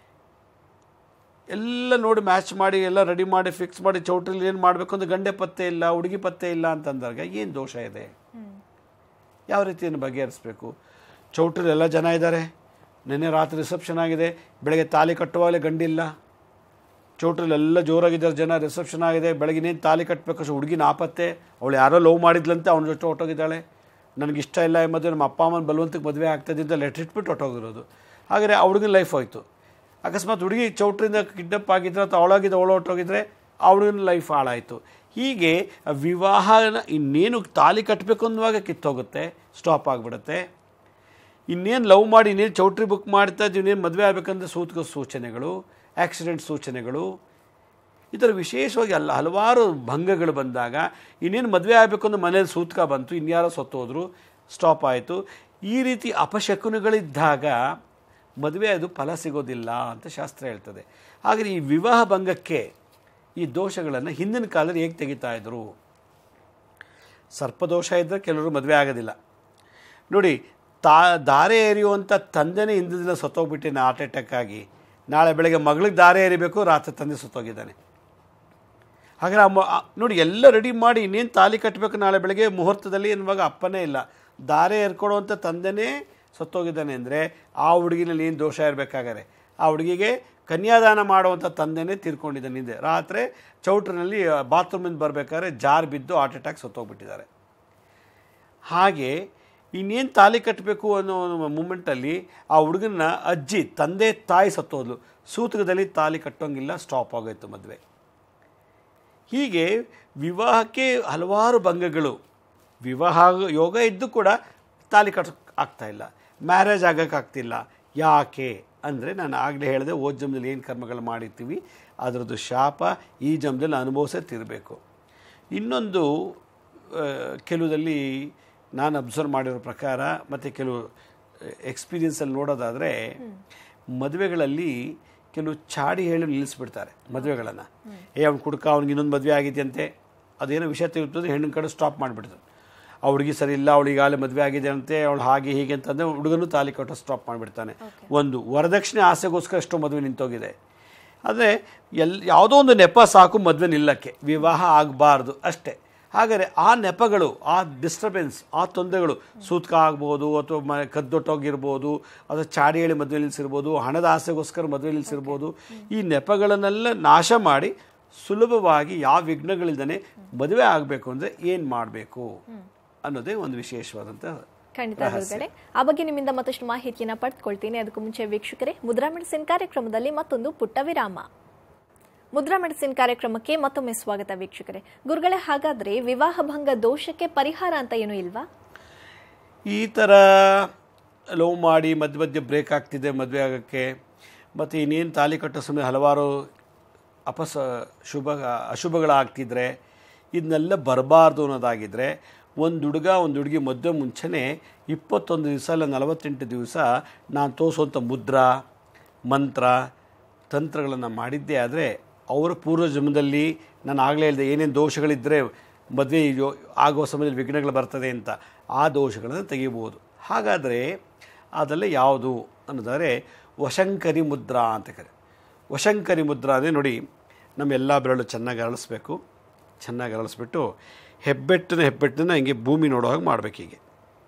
ಎಲ್ಲ ನೋಡಿ ಮ್ಯಾಚ್ ಮಾಡಿ ಎಲ್ಲ ರೆಡಿ ಮಾಡಿ ಫಿಕ್ಸ್ ಮಾಡಿ ಚೌಟ್ರಿಲಿ ಏನು ಮಾಡಬೇಕು ಅಂದ್ರೆ ಗಂಡೆ ಪತ್ತೆ ಇಲ್ಲ ಹುಡುಗಿ ಪತ್ತೆ ಇಲ್ಲ ಅಂತಂದಾಗ ಏನು ದೋಷ ಇದೆ ಯಾವ ರೀತಿಯನ್ನು ಬಗೆಹರಿಸ್ಬೇಕು ಚೌಟ್ರಿಲಿ ಎಲ್ಲ ಜನ ಇದ್ದಾರೆ ನಿನ್ನೆ ರಾತ್ರಿ ರಿಸೆಪ್ಷನ್ ಆಗಿದೆ ಬೆಳಗ್ಗೆ ತಾಲಿ ಕಟ್ಟುವಾಗಲೇ ಗಂಡಿಲ್ಲ ಚೌಟ್ರಿಲಿ ಎಲ್ಲ ಜೋರಾಗಿದ್ದಾರೆ ಜನ ರಿಸೆಪ್ಷನ್ ಆಗಿದೆ ಬೆಳಗಿನೇನು ತಾಲಿ ಕಟ್ಟಬೇಕು ಅಷ್ಟು ಹುಡುಗಿನ ಆಪತ್ತೆ ಅವಳು ಯಾರೋ ಲವ್ ಮಾಡಿದ್ಲಂತೆ ಅವನ ಜೊತೆ ಹೊಟ್ಟೋಗಿದ್ದಾಳೆ ನನಗೆ ಇಷ್ಟ ಇಲ್ಲ ಈ ಮದುವೆ ನಮ್ಮ ಅಪ್ಪ ಅಮ್ಮನ ಬಲವಂತಕ್ಕೆ ಮದುವೆ ಆಗ್ತದಿದ್ದ ಲೆಟ್ ಇಟ್ಬಿಟ್ಟು ಹೊಟ್ಟೋಗಿರೋದು ಹಾಗಾದರೆ ಆ ಹುಡುಗನ ಲೈಫ್ ಹೋಯ್ತು ಅಕಸ್ಮಾತ್ ಹುಡುಗಿ ಚೌಟ್ರಿಂದ ಕಿಡ್ನಪ್ ಆಗಿದ್ರೆ ಅಥವಾ ಅವಳಾಗಿದ್ದು ಅವಳು ಹೊಟ್ಟೋಗಿದ್ರೆ ಆ ಹುಡುಗನ ಲೈಫ್ ಹಾಳಾಯಿತು ಹೀಗೆ ವಿವಾಹನ ಇನ್ನೇನು ತಾಲಿ ಕಟ್ಟಬೇಕು ಅನ್ನುವಾಗ ಕಿತ್ತೋಗುತ್ತೆ ಸ್ಟಾಪ್ ಆಗಿಬಿಡುತ್ತೆ ಇನ್ನೇನು ಲವ್ ಮಾಡಿ ಇನ್ನೇನು ಚೌಟ್ರಿ ಬುಕ್ ಮಾಡ್ತಾ ಇದ್ದೀವಿ ಇನ್ನೇನು ಮದುವೆ ಆಗಬೇಕಂದ್ರೆ ಸೂತ್ಕ ಸೂಚನೆಗಳು ಆಕ್ಸಿಡೆಂಟ್ ಸೂಚನೆಗಳು ಈ ಥರ ವಿಶೇಷವಾಗಿ ಅಲ್ಲ ಹಲವಾರು ಭಂಗಗಳು ಬಂದಾಗ ಇನ್ನೇನು ಮದುವೆ ಆಗಬೇಕು ಅಂದ್ರೆ ಮನೇಲಿ ಸೂತ್ಕ ಬಂತು ಇನ್ಯಾರೋ ಸತ್ತೋದ್ರು ಸ್ಟಾಪ್ ಆಯಿತು ಈ ರೀತಿ ಅಪಶಕುನಗಳಿದ್ದಾಗ ಮದುವೆ ಅದು ಫಲ ಸಿಗೋದಿಲ್ಲ ಅಂತ ಶಾಸ್ತ್ರ ಹೇಳ್ತದೆ ಹಾಗೆ ಈ ವಿವಾಹ ಭಂಗಕ್ಕೆ ಈ ದೋಷಗಳನ್ನು ಹಿಂದಿನ ಕಾಲದಲ್ಲಿ ಹೇಗೆ ತೆಗಿತಾ ಇದ್ರು ಸರ್ಪದೋಷ ಇದ್ದರೆ ಕೆಲವರು ಮದುವೆ ಆಗೋದಿಲ್ಲ ನೋಡಿ ತಾ ದಾರೆ ಎರಿಯುವಂಥ ತಂದೆನೇ ಹಿಂದಿನ ದಿನ ಸತ್ತೋಗ್ಬಿಟ್ಟಿನ ಹಾರ್ಟ್ ಅಟ್ಯಾಕ್ ಆಗಿ ನಾಳೆ ಬೆಳಗ್ಗೆ ಮಗಳಿಗೆ ದಾರೆ ಎರಿಬೇಕು ರಾತ್ರಿ ತಂದೆ ಸತ್ತೋಗಿದ್ದಾನೆ ಹಾಗಾದ್ರೆ ಆ ಮ- ಆ- ನೋಡಿ ಎಲ್ಲ ರೆಡಿ ಮಾಡಿ ಇನ್ನೇನು ತಾಲಿ ಕಟ್ಟಬೇಕು ನಾಳೆ ಬೆಳಗ್ಗೆ ಮುಹೂರ್ತದಲ್ಲಿ ಎನ್ನುವಾಗ ಅಪ್ಪನೇ ಇಲ್ಲ ದಾರೆ ಎರ್ಕೊಡುವಂಥ ತಂದೆನೇ ಸತ್ತೋಗಿದ್ದಾನೆ ಅಂದರೆ ಆ ಹುಡುಗಿನಲ್ಲಿ ಏನು ದೋಷ ಇರಬೇಕಾಗಾರೆ ಆ ಹುಡುಗಿಗೆ ಕನ್ಯಾದಾನ ಮಾಡುವಂಥ ತಂದೆನೇ ತೀರ್ಕೊಂಡಿದ್ದಾನೆ ಹಿಂದೆ ರಾತ್ರಿ ಚೌಟ್ರಿನಲ್ಲಿ ಬಾತ್ರೂಮಿಂದ ಬರಬೇಕಾದ್ರೆ ಜಾರ್ ಬಿದ್ದು ಹಾರ್ಟ್ ಅಟ್ಯಾಕ್ ಸತ್ತೋಗ್ಬಿಟ್ಟಿದ್ದಾರೆ ಹಾಗೆ ಇನ್ನೇನು ತಾಲಿ ಕಟ್ಟಬೇಕು ಅನ್ನೋ ಮೂಮೆಂಟಲ್ಲಿ ಆ ಹುಡುಗನ ಅಜ್ಜಿ ತಂದೆ ತಾಯಿ ಸತ್ತೋದ್ಲು ಸೂತಕದಲ್ಲಿ ತಾಲಿ ಕಟ್ಟೋಂಗಿಲ್ಲ ಸ್ಟಾಪ್ ಆಗೋಯ್ತು ಮದುವೆ ಹೀಗೆ ವಿವಾಹಕ್ಕೆ ಹಲವಾರು ಭಂಗಗಳು ವಿವಾಹ ಯೋಗ ಇದ್ದು ಕೂಡ ತಾಲಿ ಕಟ್ ಆಗ್ತಾ ಇಲ್ಲ ಮ್ಯಾರೇಜ್ ಆಗೋಕ್ಕಾಗ್ತಿಲ್ಲ ಯಾಕೆ ಅಂದರೆ ನಾನು ಆಗಲೇ ಹೇಳಿದೆ ಓದ್ ಜನ್ಮದಲ್ಲಿ ಏನು ಕರ್ಮಗಳು ಮಾಡಿರ್ತೀವಿ ಅದರದ್ದು ಶಾಪ ಈ ಜನ್ಮದಲ್ಲಿ ಅನುಭವಿಸೇ ತಿರಬೇಕು ಇನ್ನೊಂದು ಆ, ಕೆಲವುದಲ್ಲಿ ನಾನು ಅಬ್ಸರ್ವ್ ಮಾಡಿರೋ ಪ್ರಕಾರ ಮತ್ತು ಕೆಲವು ಎಕ್ಸ್ಪೀರಿಯನ್ಸಲ್ಲಿ ನೋಡೋದಾದರೆ ಮದುವೆಗಳಲ್ಲಿ ಕೆಲವು ಚಾಡಿ ಹೇಳಿ ನಿಲ್ಲಿಸ್ಬಿಡ್ತಾರೆ ಮದುವೆಗಳನ್ನು ಏ ಅವ್ನು ಕುಡ್ಕ ಅವ್ನಿಗೆ ಇನ್ನೊಂದು ಮದುವೆ ಆಗಿದೆಯಂತೆ ಅದೇನೋ ವಿಷಯ ತಿಳಿತದೆ ಹೆಣ್ಣಿನ ಕಡೆ ಸ್ಟಾಪ್ ಮಾಡಿಬಿಡ್ತಾರೆ ಆ ಹುಡುಗಿ ಸರಿ ಇಲ್ಲ ಅವಳು ಈಗಾಗಲೇ ಮದುವೆ ಆಗಿದೆ ಅಂತೆ ಅವಳು ಹಾಗೆ ಹೀಗೆ ಅಂತಂದರೆ ಹುಡುಗನು ತಾಲಿ ಕಟ್ಟೋ ಸ್ಟಾಪ್ ಮಾಡಿಬಿಡ್ತಾನೆ ಒಂದು ವರದಕ್ಷಿಣೆ ಆಸೆಗೋಸ್ಕರ ಎಷ್ಟೋ ಮದುವೆ ನಿಂತೋಗಿದೆ ಆದರೆ ಎಲ್ ಯಾವುದೋ ಒಂದು ನೆಪ ಸಾಕು ಮದುವೆ ನಿಲ್ಲಕ್ಕೆ ವಿವಾಹ ಆಗಬಾರ್ದು ಅಷ್ಟೇ ಹಾಗಾದರೆ ಆ ನೆಪಗಳು ಆ ಡಿಸ್ಟರ್ಬೆನ್ಸ್ ಆ ತೊಂದರೆಗಳು ಸೂತ್ಕ ಆಗ್ಬೋದು ಅಥವಾ ಮ ಕದ್ದೊಟ್ಟೋಗಿರ್ಬೋದು ಅಥವಾ ಚಾಡಿ ಹೇಳಿ ಮದುವೆ ನಿಲ್ಲಿಸಿರ್ಬೋದು ಹಣದ ಆಸೆಗೋಸ್ಕರ ಮದುವೆ ನಿಲ್ಲಿಸಿರ್ಬೋದು ಈ ನೆಪಗಳನ್ನೆಲ್ಲ ನಾಶ ಮಾಡಿ ಸುಲಭವಾಗಿ ಯಾವ ವಿಘ್ನಗಳಿಲ್ದೇ ಮದುವೆ ಆಗಬೇಕು ಅಂದರೆ ಏನು ಮಾಡಬೇಕು ಅನ್ನೋದೇ ಒಂದು ವಿಶೇಷವಾದಂಥ ಖಂಡಿತ ಗುರುಗಳೇ ಆ ಬಗ್ಗೆ ನಿಮ್ಮಿಂದ ಮತ್ತಷ್ಟು ಮಾಹಿತಿಯನ್ನ ಪಡೆದುಕೊಳ್ತೀನಿ ಅದಕ್ಕೂ ಮುಂಚೆ ವೀಕ್ಷಕರೇ ಮುದ್ರಾ ಮೆಡಿಸಿನ್ ಕಾರ್ಯಕ್ರಮದಲ್ಲಿ ಮತ್ತೊಂದು ಪುಟ್ಟ ವಿರಾಮ ಮುದ್ರಾ ಮೆಡಿಸಿನ್ ಕಾರ್ಯಕ್ರಮಕ್ಕೆ ಮತ್ತೊಮ್ಮೆ ಸ್ವಾಗತ ವೀಕ್ಷಕರೇ ಗುರುಗಳೇ ಹಾಗಾದ್ರೆ ವಿವಾಹ ಭಂಗ ದೋಷಕ್ಕೆ ಪರಿಹಾರ ಅಂತ ಏನು ಇಲ್ವಾ ಈ ಥರ ಲವ್ ಮಾಡಿ ಮಧ್ಯ ಮಧ್ಯೆ ಬ್ರೇಕ್ ಆಗ್ತಿದೆ ಮದುವೆ ಆಗೋಕ್ಕೆ ಮತ್ತು ಇನ್ನೇನು ತಾಲಿ ಕಟ್ಟೋ ಸಮಯ ಹಲವಾರು ಅಪಸ ಶುಭ ಅಶುಭಗಳಾಗ್ತಿದ್ರೆ ಇದನ್ನೆಲ್ಲ ಬರಬಾರ್ದು ಅನ್ನೋದಾಗಿದ್ದರೆ ಒಂದು ಹುಡುಗ ಒಂದು ಹುಡುಗಿ ಮದುವೆ ಮುಂಚೆನೇ ಇಪ್ಪತ್ತೊಂದು ದಿವಸ ಇಲ್ಲ ನಲವತ್ತೆಂಟು ದಿವಸ ನಾನು ತೋರಿಸುವಂಥ ಮುದ್ರಾ ಮಂತ್ರ ತಂತ್ರಗಳನ್ನು ಮಾಡಿದ್ದೇ ಆದರೆ ಅವರ ಪೂರ್ವ ಜನ್ಮದಲ್ಲಿ ನಾನು ಆಗಲೇ ಹೇಳಿದೆ ಏನೇನು ದೋಷಗಳಿದ್ದರೆ ಮದುವೆ ಯೋ- ಆಗುವ ಸಮಯದಲ್ಲಿ ವಿಘ್ನಗಳು ಬರ್ತದೆ ಅಂತ ಆ ದೋಷಗಳನ್ನು ತೆಗಿಬೋದು ಹಾಗಾದರೆ ಅದೆಲ್ಲ ಯಾವುದು ಅನ್ನೋದಾದರೆ ವಶಂಕರಿ ಮುದ್ರಾ ಅಂತ ಕರೆ ವಶಂಕರಿ ಮುದ್ರಾ ಅಂದರೆ ನೋಡಿ ನಮ್ಮ ಎಲ್ಲ ಬೆರಳು ಚೆನ್ನಾಗಿ ಅರಳಿಸ್ಬೇಕು ಚೆನ್ನಾಗಿ ಅರಳಿಸ್ಬಿಟ್ಟು ಹೆಬ್ಬೆಟ್ಟಿನ ಹೆಬ್ಬೆಟ್ಟನ್ನ ಹಿಂಗೆ ಭೂಮಿ ನೋಡೋ ಹಾಗೆ ಮಾಡಬೇಕು ಹೀಗೆ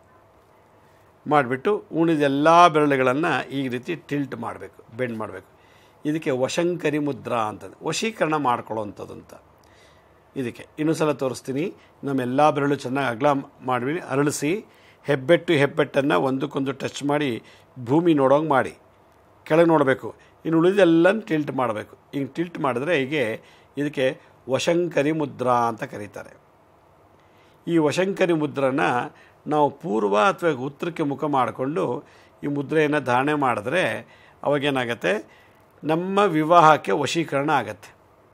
ಮಾಡಿಬಿಟ್ಟು ಉಳಿದ ಎಲ್ಲ ಬೆರಳುಗಳನ್ನು ಈ ರೀತಿ ಟಿಲ್ಟ್ ಮಾಡಬೇಕು ಬೆಂಡ್ ಮಾಡಬೇಕು ಇದಕ್ಕೆ ವಶಂಕರಿ ಮುದ್ರಾ ಅಂತಂದು ವಶೀಕರಣ ಮಾಡ್ಕೊಳ್ಳೋವಂಥದ್ದು ಅಂತ ಇದಕ್ಕೆ ಇನ್ನೊಂದು ಸಲ ತೋರಿಸ್ತೀನಿ ನಮ್ಮೆಲ್ಲ ಬೆರಳು ಚೆನ್ನಾಗಿ ಅಗಲ ಮಾಡಿ ಅರಳಿಸಿ ಹೆಬ್ಬೆಟ್ಟು ಹೆಬ್ಬೆಟ್ಟನ್ನು ಒಂದಕ್ಕೊಂದು ಟಚ್ ಮಾಡಿ ಭೂಮಿ ನೋಡೋಂಗೆ ಮಾಡಿ ಕೆಳಗೆ ನೋಡಬೇಕು ಇನ್ನು ಉಳಿದೆಲ್ಲ ಟಿಲ್ಟ್ ಮಾಡಬೇಕು ಹಿಂಗೆ ಟಿಲ್ಟ್ ಮಾಡಿದ್ರೆ ಹೀಗೆ ಇದಕ್ಕೆ ವಶಂಕರಿ ಮುದ್ರಾ ಅಂತ ಕರೀತಾರೆ ಈ ವಶಂಕರಿ ಮುದ್ರನ ನಾವು ಪೂರ್ವ ಅಥವಾ ಉತ್ತರಕ್ಕೆ ಮುಖ ಮಾಡಿಕೊಂಡು ಈ ಮುದ್ರೆಯನ್ನು ಧಾರಣೆ ಮಾಡಿದ್ರೆ ಅವಾಗೇನಾಗತ್ತೆ ನಮ್ಮ ವಿವಾಹಕ್ಕೆ ವಶೀಕರಣ ಆಗತ್ತೆ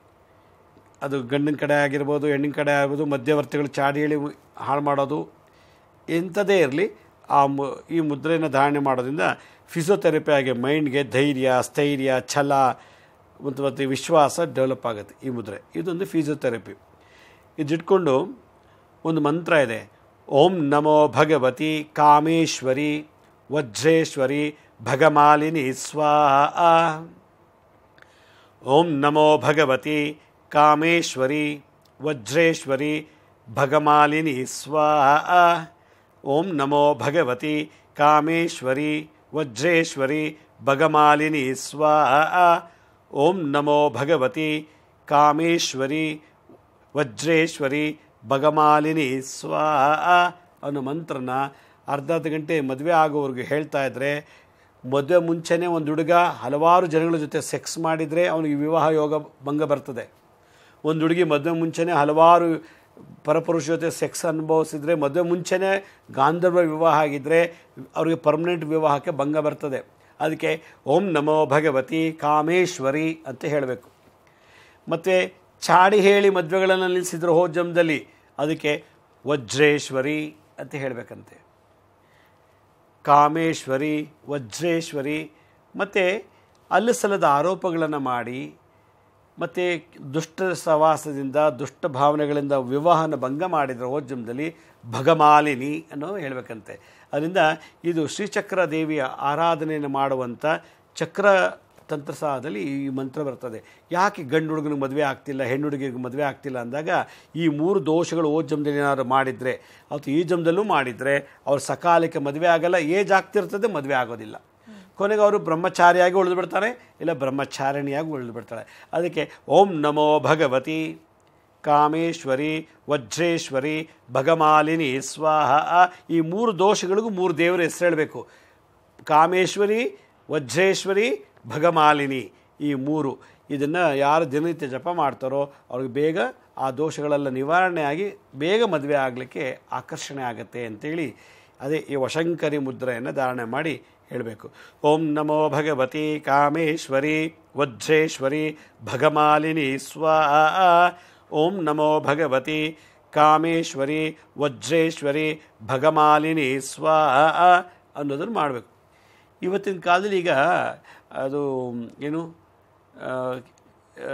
ಅದು ಗಂಡಿನ ಕಡೆ ಆಗಿರ್ಬೋದು ಹೆಣ್ಣಿನ ಕಡೆ ಆಗ್ಬೋದು ಮಧ್ಯವರ್ತಿಗಳು ಚಾಡಿ ಹೇಳಿ ಹಾಳು ಮಾಡೋದು ಎಂಥದೇ ಇರಲಿ ಆ ಮು ಈ ಮುದ್ರೆಯನ್ನು ಧಾರಣೆ ಮಾಡೋದ್ರಿಂದ ಫಿಸಿಯೋಥೆರಪಿ ಆಗಿ ಮೈಂಡ್ಗೆ ಧೈರ್ಯ ಸ್ಥೈರ್ಯ ಛಲ ಮತ್ತು ಮತ್ತು ವಿಶ್ವಾಸ ಡೆವಲಪ್ ಆಗುತ್ತೆ ಈ ಮುದ್ರೆ ಇದೊಂದು ಫಿಸಿಯೋಥೆರಪಿ ಇದಿಟ್ಕೊಂಡು ಒಂದು ಮಂತ್ರ ಇದೆ ಓಂ ನಮೋ ಭಗವತಿ ಕಾಮೇಶ್ವರಿ ವಜ್ರೇಶ್ವರಿ ಭಗಮಾಲಿನಿ ಸ್ವಾಹ ಓಂ ನಮೋ ಭಗವತಿ ಕಾಮೇಶ್ವರಿ ವಜ್ರೇಶ್ವರಿ ಭಗಮಾಲಿನಿ ಸ್ವಾಹ ಓಂ ನಮೋ ಭಗವತಿ ಕಾಮೇಶ್ವರಿ ವಜ್ರೇಶ್ವರಿ ಭಗಮಾಲಿನಿ ಸ್ವಾಹ ಓಂ ನಮೋ ಭಗವತಿ ಕಾಮೇಶ್ವರಿ ವಜ್ರೇಶ್ವರಿ ಭಗಮಾಲಿನಿ ಸ್ವಾಹ ಅನ್ನೋ ಮಂತ್ರನ ಅರ್ಧ ಅರ್ಧ ಗಂಟೆ ಮದುವೆ ಆಗೋವ್ರಿಗೆ ಹೇಳ್ತಾ ಇದ್ರೆ ಮದುವೆ ಮುಂಚೆನೇ ಒಂದು ಹುಡುಗ ಹಲವಾರು ಜನಗಳ ಜೊತೆ ಸೆಕ್ಸ್ ಮಾಡಿದರೆ ಅವನಿಗೆ ವಿವಾಹ ಯೋಗ ಭಂಗ ಬರ್ತದೆ ಒಂದು ಹುಡುಗಿ ಮದುವೆ ಮುಂಚೆನೇ ಹಲವಾರು ಪರಪುರುಷ ಜೊತೆ ಸೆಕ್ಸ್ ಅನುಭವಿಸಿದ್ರೆ ಮದುವೆ ಮುಂಚೆನೇ ಗಾಂಧರ್ವ ವಿವಾಹ ಆಗಿದ್ದರೆ ಅವರಿಗೆ ಪರ್ಮನೆಂಟ್ ವಿವಾಹಕ್ಕೆ ಭಂಗ ಬರ್ತದೆ ಅದಕ್ಕೆ ಓಂ ನಮೋ ಭಗವತಿ ಕಾಮೇಶ್ವರಿ ಅಂತ ಹೇಳಬೇಕು ಮತ್ತು ಚಾಡಿ ಹೇಳಿ ಮದುವೆಗಳನ್ನು ನಿಲ್ಲಿಸಿದ್ರು ಹೋ ಜನ್ಮದಲ್ಲಿ ಅದಕ್ಕೆ ವಜ್ರೇಶ್ವರಿ ಅಂತ ಹೇಳಬೇಕಂತೆ ಕಾಮೇಶ್ವರಿ ವಜ್ರೇಶ್ವರಿ ಮತ್ತು ಅಲ್ಲಸಲ್ಲದ ಆರೋಪಗಳನ್ನು ಮಾಡಿ ಮತ್ತು ದುಷ್ಟ ಸವಾಸದಿಂದ ದುಷ್ಟ ಭಾವನೆಗಳಿಂದ ವಿವಾಹನ ಭಂಗ ಮಾಡಿದರೆ ಓಜ್ಜಮದಲ್ಲಿ ಭಗಮಾಲಿನಿ ಅನ್ನೋ ಹೇಳಬೇಕಂತೆ ಅದರಿಂದ ಇದು ಶ್ರೀಚಕ್ರ ದೇವಿಯ ಆರಾಧನೆಯನ್ನು ಮಾಡುವಂಥ ಚಕ್ರ ತಂತ್ರಸಾರದಲ್ಲಿ ಈ ಮಂತ್ರ ಬರ್ತದೆ ಯಾಕೆ ಗಂಡು ಹುಡುಗನಿಗೆ ಮದುವೆ ಆಗ್ತಿಲ್ಲ ಹೆಣ್ಣು ಹುಡುಗಿಗೆ ಮದುವೆ ಆಗ್ತಿಲ್ಲ ಅಂದಾಗ ಈ ಮೂರು ದೋಷಗಳು ಓ ಜಮ್ದಲ್ಲಿ ಏನಾದ್ರು ಮಾಡಿದರೆ ಅಥವಾ ಈ ಜಮ್ದಲ್ಲೂ ಮಾಡಿದರೆ ಅವ್ರು ಸಕಾಲಕ್ಕೆ ಮದುವೆ ಆಗಲ್ಲ ಏಜ್ ಆಗ್ತಿರ್ತದೆ ಮದುವೆ ಆಗೋದಿಲ್ಲ ಕೊನೆಗೆ ಅವರು ಬ್ರಹ್ಮಚಾರಿಯಾಗಿ ಉಳಿದು ಬಿಡ್ತಾರೆ ಇಲ್ಲ ಬ್ರಹ್ಮಚಾರಿಣಿಯಾಗಿ ಉಳಿದು ಬಿಡ್ತಾಳೆ ಅದಕ್ಕೆ ಓಂ ನಮೋ ಭಗವತಿ ಕಾಮೇಶ್ವರಿ ವಜ್ರೇಶ್ವರಿ ಭಗಮಾಲಿನಿ ಸ್ವಾಹ ಈ ಮೂರು ದೋಷಗಳಿಗೂ ಮೂರು ದೇವರ ಹೆಸರು ಹೇಳಬೇಕು ಕಾಮೇಶ್ವರಿ ವಜ್ರೇಶ್ವರಿ ಭಗಮಾಲಿನಿ ಈ ಮೂರು ಇದನ್ನು ಯಾರು ದಿನನಿತ್ಯ ಜಪ ಮಾಡ್ತಾರೋ ಅವ್ರಿಗೆ ಬೇಗ ಆ ದೋಷಗಳೆಲ್ಲ ನಿವಾರಣೆ ಆಗಿ ಬೇಗ ಮದುವೆ ಆಗಲಿಕ್ಕೆ ಆಕರ್ಷಣೆ ಆಗುತ್ತೆ ಅಂತೇಳಿ ಅದೇ ಈ ವಶಂಕರಿ ಮುದ್ರೆಯನ್ನು ಧಾರಣೆ ಮಾಡಿ ಹೇಳಬೇಕು ಓಂ ನಮೋ ಭಗವತಿ ಕಾಮೇಶ್ವರಿ ವಜ್ರೇಶ್ವರಿ ಭಗಮಾಲಿನಿ ಸ್ವಾಹ ಓಂ ನಮೋ ಭಗವತಿ ಕಾಮೇಶ್ವರಿ ವಜ್ರೇಶ್ವರಿ ಭಗಮಾಲಿನಿ ಸ್ವಾಹ ಅನ್ನೋದನ್ನು ಮಾಡಬೇಕು ಇವತ್ತಿನ ಕಾಲದಲ್ಲಿ ಈಗ ಅದು ಏನು ಆ, ಆ,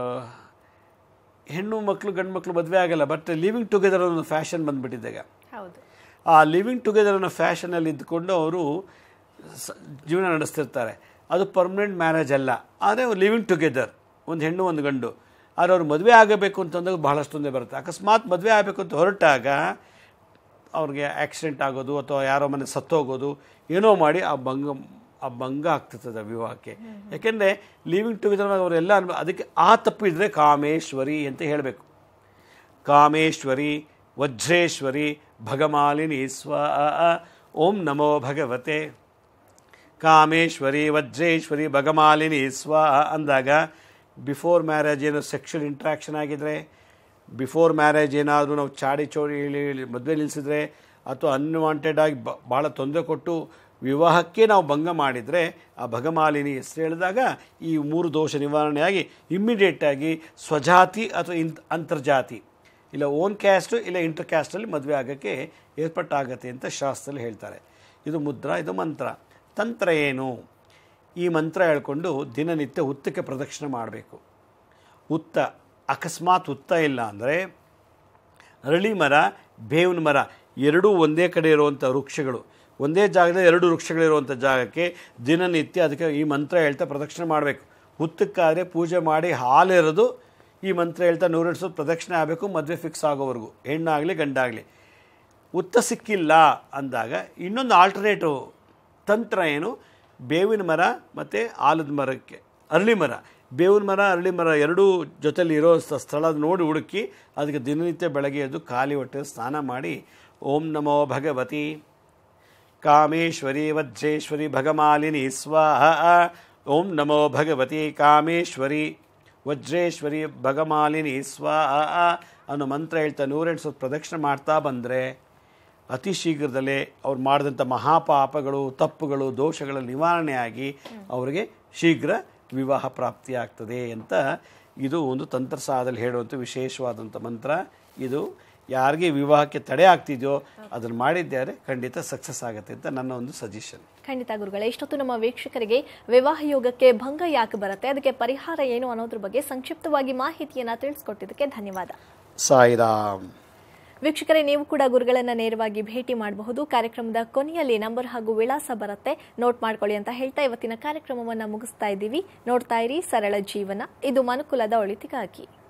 ಹೆಣ್ಣು ಮಕ್ಕಳು ಗಂಡು ಮಕ್ಕಳು ಮದುವೆ ಆಗಲ್ಲ ಬಟ್ ಲಿವಿಂಗ್ ಟುಗೆದರ್ ಅನ್ನೋ ಫ್ಯಾಷನ್ ಬಂದುಬಿಟ್ಟಿದೆ ಈಗ ಹೌದು ಆ ಲಿವಿಂಗ್ ಟುಗೆದರ್ ಅನ್ನೋ ಫ್ಯಾಷನಲ್ಲಿ ಇದ್ದುಕೊಂಡು ಅವರು ಸ- ಜೀವನ ನಡೆಸ್ತಿರ್ತಾರೆ ಅದು ಪರ್ಮನೆಂಟ್ ಮ್ಯಾರೇಜ್ ಅಲ್ಲ ಆದರೆ ಲಿವಿಂಗ್ ಟುಗೆದರ್ ಒಂದು ಹೆಣ್ಣು ಒಂದು ಗಂಡು ಆದರೆ ಅವ್ರು ಮದುವೆ ಆಗಬೇಕು ಅಂತಂದಾಗ ಬಹಳಷ್ಟೊಂದೇ ಬರುತ್ತೆ ಅಕಸ್ಮಾತ್ ಮದುವೆ ಆಗಬೇಕು ಅಂತ ಹೊರಟಾಗ ಅವ್ರಿಗೆ ಆಕ್ಸಿಡೆಂಟ್ ಆಗೋದು ಅಥವಾ ಯಾರೋ ಮನೆ ಸತ್ತೋಗೋದು ಏನೋ ಮಾಡಿ ಆ ಭಂಗ ಆ ಭಂಗ ಆಗ್ತಿರ್ತದೆ ಆ ವಿವಾಹಕ್ಕೆ ಯಾಕೆಂದರೆ ಲಿವಿಂಗ್ ಟುಗೆದರ್ ಅವರೆಲ್ಲ ಅನ್ಭವ ಅದಕ್ಕೆ ಆ ತಪ್ಪಿದ್ರೆ ಕಾಮೇಶ್ವರಿ ಅಂತ ಹೇಳಬೇಕು ಕಾಮೇಶ್ವರಿ ವಜ್ರೇಶ್ವರಿ ಭಗಮಾಲಿನಿ ಸ್ವ ಓಂ ನಮೋ ಭಗವತೆ ಕಾಮೇಶ್ವರಿ ವಜ್ರೇಶ್ವರಿ ಭಗಮಾಲಿನಿ ಸ್ವ ಅಂದಾಗ ಬಿಫೋರ್ ಮ್ಯಾರೇಜ್ ಏನೋ ಸೆಕ್ಷುವಲ್ ಇಂಟ್ರಾಕ್ಷನ್ ಆಗಿದ್ರೆ ಬಿಫೋರ್ ಮ್ಯಾರೇಜ್ ಏನಾದರೂ ನಾವು ಚಾಡಿ ಚೋಡಿ ಹೇಳಿ ಮದುವೆ ನಿಲ್ಲಿಸಿದ್ರೆ ಅಥವಾ ಅನ್ವಾಂಟೆಡ್ ಆಗಿ ಬ ಭಾಳ ತೊಂದರೆ ಕೊಟ್ಟು ವಿವಾಹಕ್ಕೆ ನಾವು ಭಂಗ ಮಾಡಿದರೆ ಆ ಭಗಮಾಲಿನಿ ಹೆಸರು ಹೇಳಿದಾಗ ಈ ಮೂರು ದೋಷ ನಿವಾರಣೆಯಾಗಿ ಇಮ್ಮಿಡಿಯೇಟಾಗಿ ಸ್ವಜಾತಿ ಅಥವಾ ಇಂತ್ ಅಂತರ್ಜಾತಿ ಇಲ್ಲ ಓನ್ ಕ್ಯಾಸ್ಟು ಇಲ್ಲ ಇಂಟರ್ ಕ್ಯಾಸ್ಟಲ್ಲಿ ಮದುವೆ ಆಗೋಕ್ಕೆ ಏರ್ಪಟ್ಟಾಗತ್ತೆ ಅಂತ ಶಾಸ್ತ್ರದಲ್ಲಿ ಹೇಳ್ತಾರೆ ಇದು ಮುದ್ರ ಇದು ಮಂತ್ರ ತಂತ್ರ ಏನು ಈ ಮಂತ್ರ ಹೇಳ್ಕೊಂಡು ದಿನನಿತ್ಯ ಹುತ್ತಕ್ಕೆ ಪ್ರದಕ್ಷಿಣೆ ಮಾಡಬೇಕು ಹುತ್ತ ಅಕಸ್ಮಾತ್ ಹುತ್ತ ಇಲ್ಲ ಅಂದರೆ ಅರಳಿ ಮರ ಬೇವಿನ ಮರ ಎರಡೂ ಒಂದೇ ಕಡೆ ಇರುವಂಥ ವೃಕ್ಷಗಳು ಒಂದೇ ಜಾಗದಲ್ಲಿ ಎರಡು ವೃಕ್ಷಗಳಿರುವಂಥ ಜಾಗಕ್ಕೆ ದಿನನಿತ್ಯ ಅದಕ್ಕೆ ಈ ಮಂತ್ರ ಹೇಳ್ತಾ ಪ್ರದಕ್ಷಿಣೆ ಮಾಡಬೇಕು ಹುತ್ತಕ್ಕಾದರೆ ಪೂಜೆ ಮಾಡಿ ಹಾಲೆರೆದು ಈ ಮಂತ್ರ ಹೇಳ್ತಾ ನೂರೆಡ್ಸೋದು ಪ್ರದಕ್ಷಿಣೆ ಆಗಬೇಕು ಮದುವೆ ಫಿಕ್ಸ್ ಆಗೋವರೆಗೂ ಹೆಣ್ಣಾಗಲಿ ಗಂಡಾಗಲಿ ಉತ್ತ ಸಿಕ್ಕಿಲ್ಲ ಅಂದಾಗ ಇನ್ನೊಂದು ಆಲ್ಟರ್ನೇಟಿವ್ ತಂತ್ರ ಏನು ಬೇವಿನ ಮರ ಮತ್ತು ಆಲದ ಮರಕ್ಕೆ ಅರಳಿ ಮರ ಬೇವಿನ ಮರ ಅರಳಿ ಮರ ಎರಡೂ ಜೊತೆಲಿ ಇರೋ ಸ- ಸ್ಥಳ ನೋಡಿ ಹುಡುಕಿ ಅದಕ್ಕೆ ದಿನನಿತ್ಯ ಬೆಳಗ್ಗೆ ಎದ್ದು ಖಾಲಿ ಹೊಟ್ಟೆ ಸ್ನಾನ ಮಾಡಿ ಓಂ ನಮೋ ಭಗವತಿ ಕಾಮೇಶ್ವರಿ ವಜ್ರೇಶ್ವರಿ ಭಗಮಾಲಿನಿ ಸ್ವಾಹ ಓಂ ನಮೋ ಭಗವತಿ ಕಾಮೇಶ್ವರಿ ವಜ್ರೇಶ್ವರಿ ಭಗಮಾಲಿನಿ ಸ್ವಾಹ ಅನ್ನೋ ಮಂತ್ರ ಹೇಳ್ತಾ ನೂರೆಂಟು ಸ್ವಲ್ಪ ಪ್ರದಕ್ಷಿಣೆ ಮಾಡ್ತಾ ಬಂದರೆ ಅತಿ ಶೀಘ್ರದಲ್ಲೇ ಅವ್ರು ಮಾಡಿದಂಥ ಮಹಾಪಾಪಗಳು ತಪ್ಪುಗಳು ದೋಷಗಳ ನಿವಾರಣೆಯಾಗಿ ಅವರಿಗೆ ಶೀಘ್ರ ವಿವಾಹ ಪ್ರಾಪ್ತಿಯಾಗ್ತದೆ ಅಂತ ಇದು ಒಂದು ತಂತ್ರಸಾದಲ್ಲಿ ಹೇಳುವಂಥ ವಿಶೇಷವಾದಂಥ ಮಂತ್ರ ಇದು ಯಾರಿಗೆ ವಿವಾಹಕ್ಕೆ ತಡೆ ಆಗ್ತಿದೆಯೋ ಅದನ್ನು ಮಾಡಿದ್ದಾರೆ ಖಂಡಿತ ಸಕ್ಸಸ್ ಆಗುತ್ತೆ ಅಂತ ನನ್ನ ಒಂದು ಸಜೆಷನ್ ಖಂಡಿತ ಗುರುಗಳೇ ಇಷ್ಟೊತ್ತು ನಮ್ಮ ವೀಕ್ಷಕರಿಗೆ ವಿವಾಹ ಯೋಗಕ್ಕೆ ಭಂಗ ಯಾಕೆ ಬರುತ್ತೆ ಅದಕ್ಕೆ ಪರಿಹಾರ ಏನು ಅನ್ನೋದ್ರ ಬಗ್ಗೆ ಸಂಕ್ಷಿಪ್ತವಾಗಿ ಮಾಹಿತಿಯನ್ನ ತಿಳಿಸ್ಕೊಟ್ಟಿದ್ದಕ್ಕೆ ಧನ್ಯವಾದ ಸಾಯಿರಾಮ್ ವೀಕ್ಷಕರೇ ನೀವು ಕೂಡ ಗುರುಗಳನ್ನ ನೇರವಾಗಿ ಭೇಟಿ ಮಾಡಬಹುದು ಕಾರ್ಯಕ್ರಮದ ಕೊನೆಯಲ್ಲಿ ನಂಬರ್ ಹಾಗೂ ವಿಳಾಸ ಬರುತ್ತೆ ನೋಟ್ ಮಾಡ್ಕೊಳ್ಳಿ ಅಂತ ಹೇಳ್ತಾ ಇವತ್ತಿನ ಕಾರ್ಯಕ್ರಮವನ್ನ ಮುಗಿಸ್ತಾ ಇದ್ದೀವಿ ನೋಡ್ತಾ ಇರಿ ಸರಳ ಜೀವನ ಇದು ಮನುಕುಲದ ಒಳಿತಿಗಾಗಿ